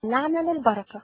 لعنة للبركة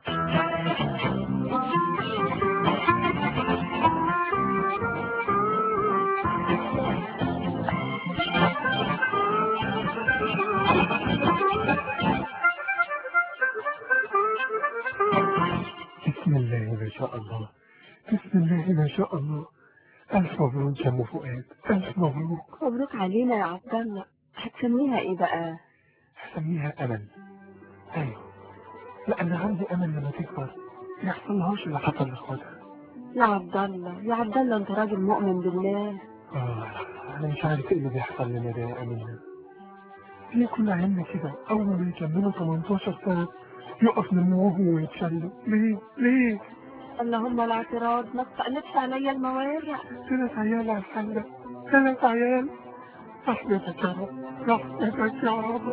بسم الله ما شاء الله بسم الله ما شاء الله ألف مبروك يا أم فؤاد ألف مبروك مبروك علينا يا عبد الله هتسميها ايه بقى هسميها أمل أيوه لأن عندي أمل لما تكبر ما يحصلهاش اللي حصل لإخواتها يا عبد الله يا عبد الله انت راجل مؤمن بالله آه أنا مش عارف إيه اللي بيحصل لنا ده يا أمل ليه كل عيالنا كده أول ما يكملوا 18 سنة يقف من وهو ويتشلوا ليه ليه اللهم لا اعتراض ما تقلبش عليا المواجع ثلاث عيال على الحلة ثلاث عيال رحمتك يا رب رحمتك يا رب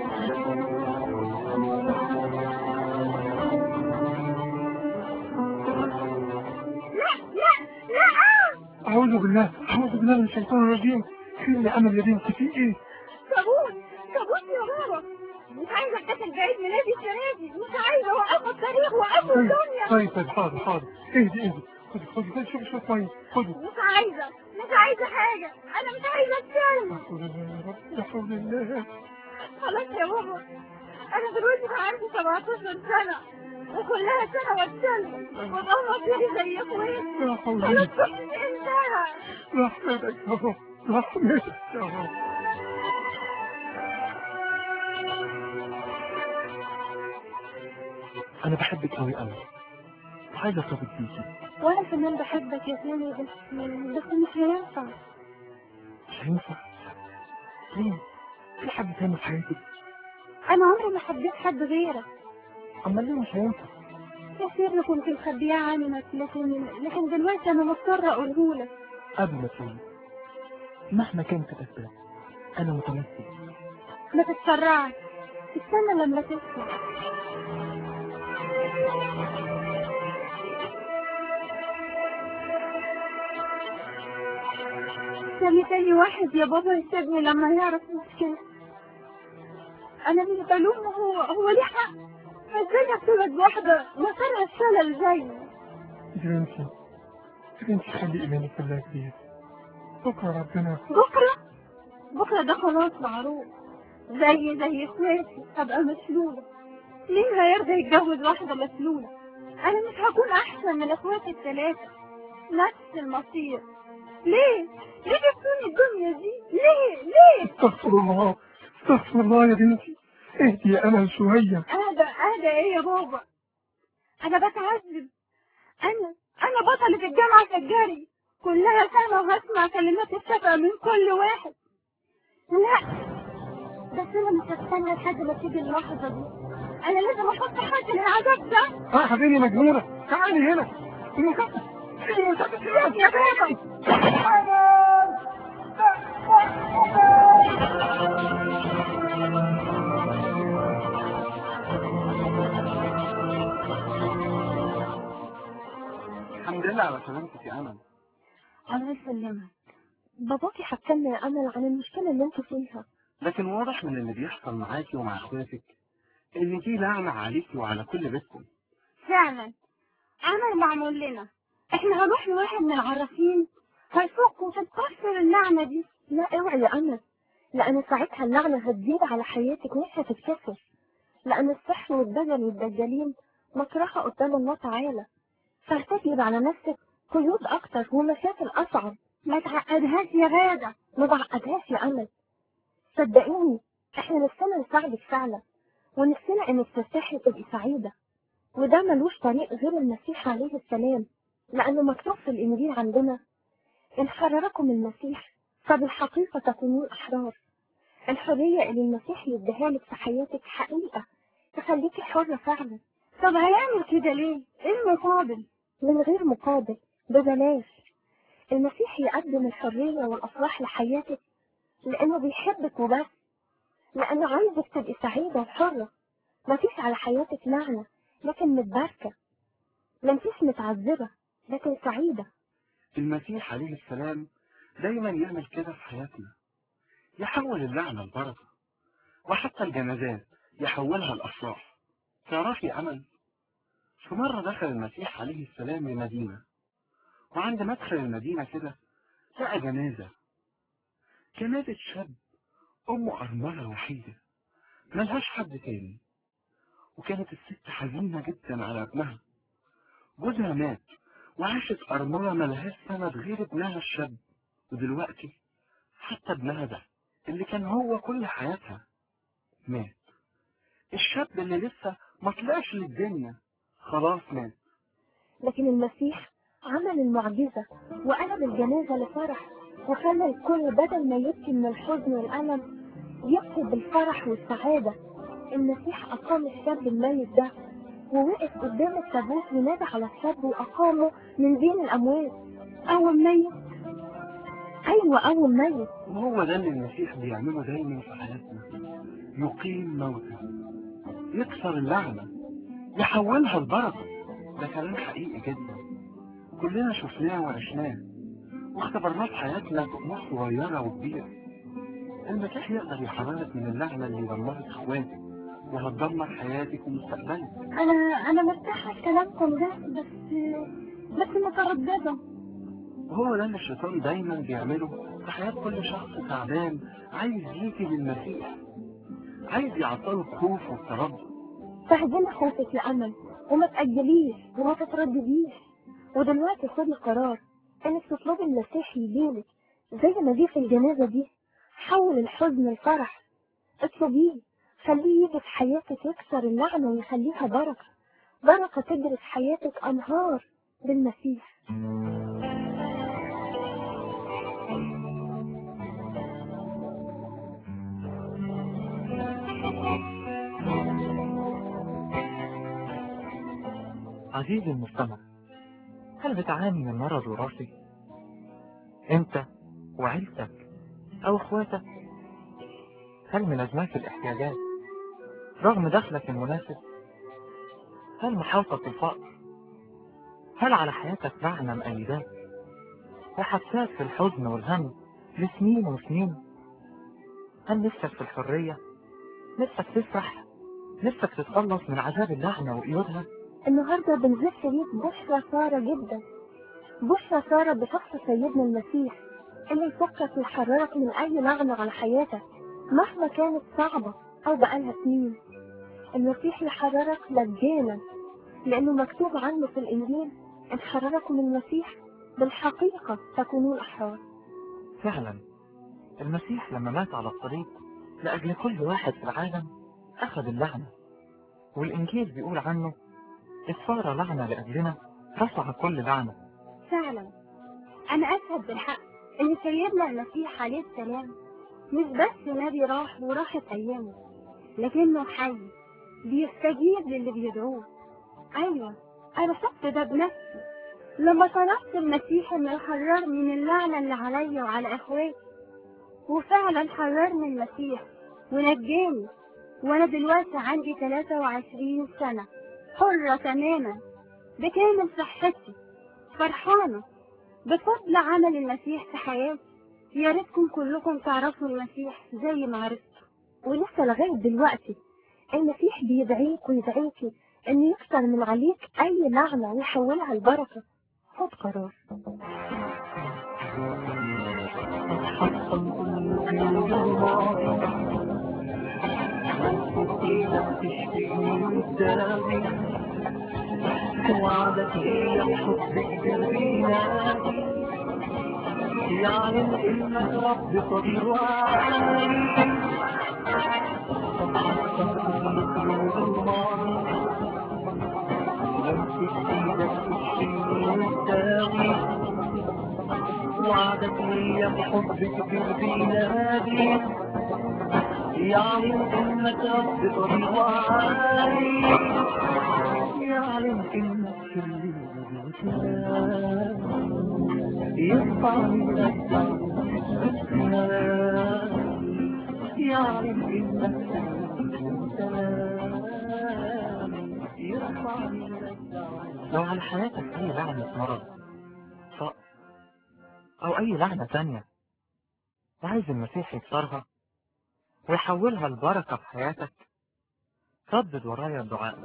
أعوذ بالله أعوذ بالله من الشيطان الرجيم خير يا أمل يا بنتي في إيه؟ كابوس كابوس يا بابا مش عايزه احتفل بعيد ميلادي السنه دي مش عايزه اوقفوا التاريخ وقفوا طيب الدنيا طيب طيب حاضر حاضر اهدي اهدي خدي خدي خدي شوفي شوية مية خدي مش عايزه مش عايزه حاجه انا مش عايزه اتكلم لا حول الله يا رب لا حول الله خلاص يا بابا انا دلوقتي بقى عندي 17 سنه وكلها سنه واتكلم وابقى مصيري زي اخواتي لا حول خلاص الله كنت انتهى رحمتك يا رب رحمتك يا رب أنا بحبك أوي أوي وعايز أرتبط بيكي وانا كمان بحبك يا سامي بس بس مش هينفع مش هينفع ليه؟ في حد تاني في حياتك انا عمري ما حبيت حد غيرك أما ليه مش هينفع؟ يا سر كنت مخبيه عنك لكن لكن دلوقتي انا مضطره اقوله لك قبل ما تقولي مهما كانت الأسباب أنا متمسك ما تتسرعش استنى لما تسمع سامي تاني واحد يا بابا يسيبني لما يعرف مشكلة أنا مش بلومه هو هو ليه حق ازاي ارتبط بواحدة مسارها الشلل زيي يا بنتي يا بنتي خلي إيمانك بالله كبير بكرة ربنا بكرة بكرة ده خلاص معروف زي زي اخواتي هبقى مسلولة مين هيرضى يتجوز واحدة مسلولة انا مش هكون احسن من اخواتي الثلاثة نفس المصير ليه ليه جبتوني الدنيا دي ليه ليه استغفر الله استغفر الله يا بنتي اهدي يا أمل شوية اهدى اهدى ايه يا بابا انا بتعذب انا انا بطلة الجامعة الجري كلها سنة وهسمع كلمات الشفقة من كل واحد لا بس انا مش هستنى لحد ما تيجي اللحظة دي انا لازم احط حد للعذاب ده اه حبيبي مجنونة تعالي هنا المسدس المسدس يا بابا الحمد لله على سلامتك يا امل الله يسلمك باباكي حكمنا يا امل عن المشكلة اللي انتوا فيها لكن واضح من اللي بيحصل معاكي ومع اخواتك ان دي لعنة عليكي وعلى كل بيتكم فعلا عمل معمول لنا احنا هنروح لواحد من العرافين هيفك وتتكسر اللعنة دي لا اوعي يا أنس لأن ساعتها اللعنة هتزيد على حياتك مش هتتكسر لأن السحر والدجل والدجالين مكرهة قدام الله تعالى فهتجلب على نفسك قيود أكتر ومشاكل أصعب ما تعقدهاش يا غادة ما تعقدهاش يا أنس صدقيني احنا نفسنا نساعدك فعلا ونفسنا انك ترتاحي وتبقي سعيدة وده ملوش طريق غير المسيح عليه السلام لأنه مكتوب في الإنجيل عندنا إن حرركم المسيح فبالحقيقة تكونون أحرار الحرية اللي المسيح يديها لك في حياتك حقيقة تخليكي حرة فعلا طب هيعمل كده ليه؟ إيه المقابل؟ من غير مقابل ببلاش المسيح يقدم الحرية والأفراح لحياتك لأنه بيحبك وبس لأنه عايزك تبقي سعيدة وحرة مفيش على حياتك لعنة لكن متباركة مفيش متعذبة لكن سعيدة المسيح عليه السلام دايما يعمل كده في حياتنا يحول اللعنة لبركة وحتى الجنازات يحولها لأفراح تعرفي أمل في مرة دخل المسيح عليه السلام لمدينة وعند مدخل المدينة كده لقى جنازة جنازة شاب أمه أرملة وحيدة ملهاش حد تاني وكانت الست حزينة جدا على ابنها جوزها مات وعاشت أرملة ملهاش سند غير ابنها الشاب ودلوقتي حتى ابنها ده اللي كان هو كل حياتها مات الشاب اللي لسه ما طلعش للدنيا خلاص مات لكن المسيح عمل المعجزة وقلب الجنازة لفرح وخلى الكل بدل ما يبكي من الحزن والألم يبكي بالفرح والسعادة المسيح أقام الشاب الميت ده ووقف قدام التابوت ونادى على الشاب وأقامه من بين الأموات أول ميت أيوة أول ميت وهو ده اللي المسيح بيعمله دايما في حياتنا يقيم موتى يكسر اللعنة يحولها لبركة ده كلام حقيقي جدا كلنا شفناه وعشناه واختبرناه في حياتنا في أمور صغيرة وكبيرة المسيح يقدر يحررك من اللعنة اللي دمرت اخواتك وهتدمر حياتك ومستقبلك أنا أنا مرتاحة في كلامكم ده بس بس مترددة وهو ده اللي الشيطان دايما بيعمله في حياة كل شخص تعبان عايز يجي للمسيح عايز يعطله الخوف والتردد تهزمي خوفك يا أمل وما تأجليش وما تتردديش ودلوقتي خدي قرار إنك تطلبي المسيح يجيلك زي ما جه في الجنازة دي حول الحزن لفرح اطلبيه خليه يجي في حياتك يكسر اللعنة ويخليها بركة بركة تجري في حياتك أنهار بالمسيح عزيزي المستمع هل بتعاني من مرض وراثي؟ انت وعيلتك او اخواتك هل من ازمات الاحتياجات رغم دخلك المناسب هل محاوطك الفقر هل على حياتك لعنة مأيداك وحبساك في الحزن والهم لسنين وسنين هل نفسك في الحرية نفسك تفرح نفسك تتخلص من عذاب اللعنة وقيودها النهاردة بنزف ليك بشرى سارة جدا بشرى سارة بشخص سيدنا المسيح اللي يفكك ويحررك من أي لعنة على حياتك مهما كانت صعبة أو بقالها سنين المسيح يحررك مجانا لأنه مكتوب عنه في الإنجيل إن حرركم المسيح بالحقيقة تكونون أحرار فعلا المسيح لما مات على الصليب لأجل كل واحد في العالم أخذ اللعنة والإنجيل بيقول عنه إذ صار لعنة لأجلنا رفع كل لعنة فعلا أنا أشهد بالحق إن سيدنا المسيح عليه السلام مش بس نبي راح وراحت أيامه لكنه حي بيستجيب للي بيدعوه أيوة أنا شفت ده بنفسي لما طلبت المسيح إنه يحررني من اللعنة اللي عليا وعلى إخواتي وفعلا حررني المسيح ونجاني وأنا دلوقتي عندي 23 سنة حرة تماما بكامل صحتي فرحانة بفضل عمل المسيح في حياتي يا ريتكم كلكم تعرفوا المسيح زي ما عرفتوا ولسه لغاية دلوقتي المسيح بيدعيك ويدعيكي إن يكسر من عليك أي لعنة ويحولها لبركة خد قرار وعدك هي حبك دربينا يعلم انك رب قدير وعالم وعدك هي بحبك دربينا يعلم انك رب قدير وعالم يعلم انك في الليل بوسلام يرفع من السلام يعلم انك في الليل بوسلام يرفع من السلام لو على حياتك أي لعنة مرض فقر أو أي لعنة تانية وعايز المسيح يكسرها ويحولها لبركة في حياتك ردد ورايا الدعاء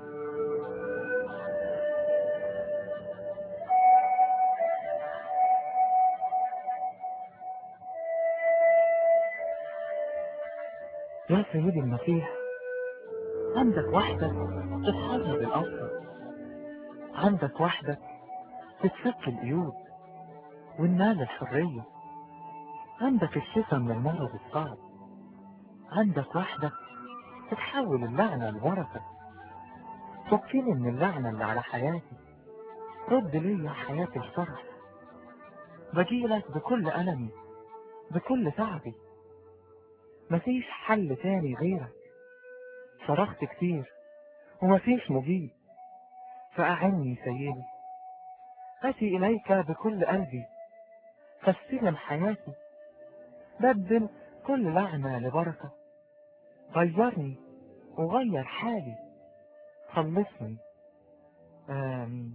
يا سيدي المسيح عندك وحدك تتحرر الأسرى عندك وحدك تتفك القيود وننال الحرية عندك الشفاء من المرض الصعب عندك وحدك تتحول اللعنة لبركة فكني من اللعنة اللي على حياتي رد لي حياة الفرح بجيلك بكل ألمي بكل تعبي مفيش حل تاني غيرك صرخت كتير ومفيش مجيب فأعني سيدي أتي إليك بكل قلبي فاستلم حياتي بدل كل لعنة لبركة غيرني وغير حالي خلصني آمين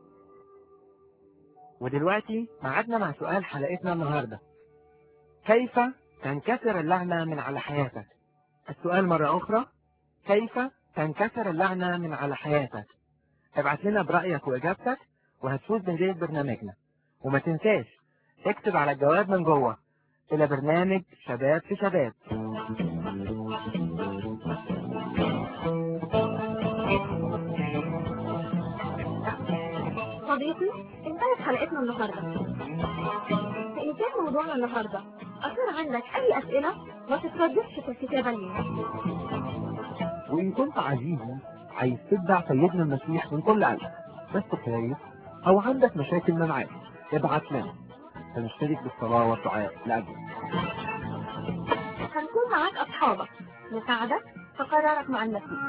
ودلوقتي معادنا مع سؤال حلقتنا النهاردة كيف تنكسر اللعنة من على حياتك السؤال مرة أخرى كيف تنكسر اللعنة من على حياتك ابعت لنا برأيك وإجابتك وهتفوز بهدية برنامجنا وما تنساش اكتب على الجواب من جوه إلى برنامج شباب في شباب صديقي انتهت حلقتنا النهاردة فإن كان موضوعنا النهاردة أثار عندك أي أسئلة ما تترددش في الكتابة لينا وإن كنت عزيزي عايز تتبع سيدنا المسيح من كل قلبك بس خايف أو عندك مشاكل معاه ابعت لنا فنشترك بالصلاة والدعاء لأجلك هنكون معاك أصحابك نساعدك في قرارك مع المسيح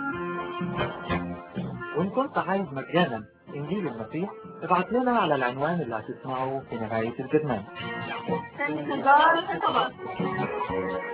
وإن كنت عايز مجانا إنجيل المسيح ابعت لنا على العنوان اللي هتسمعه في نهاية البرنامج في انتظار الخطابات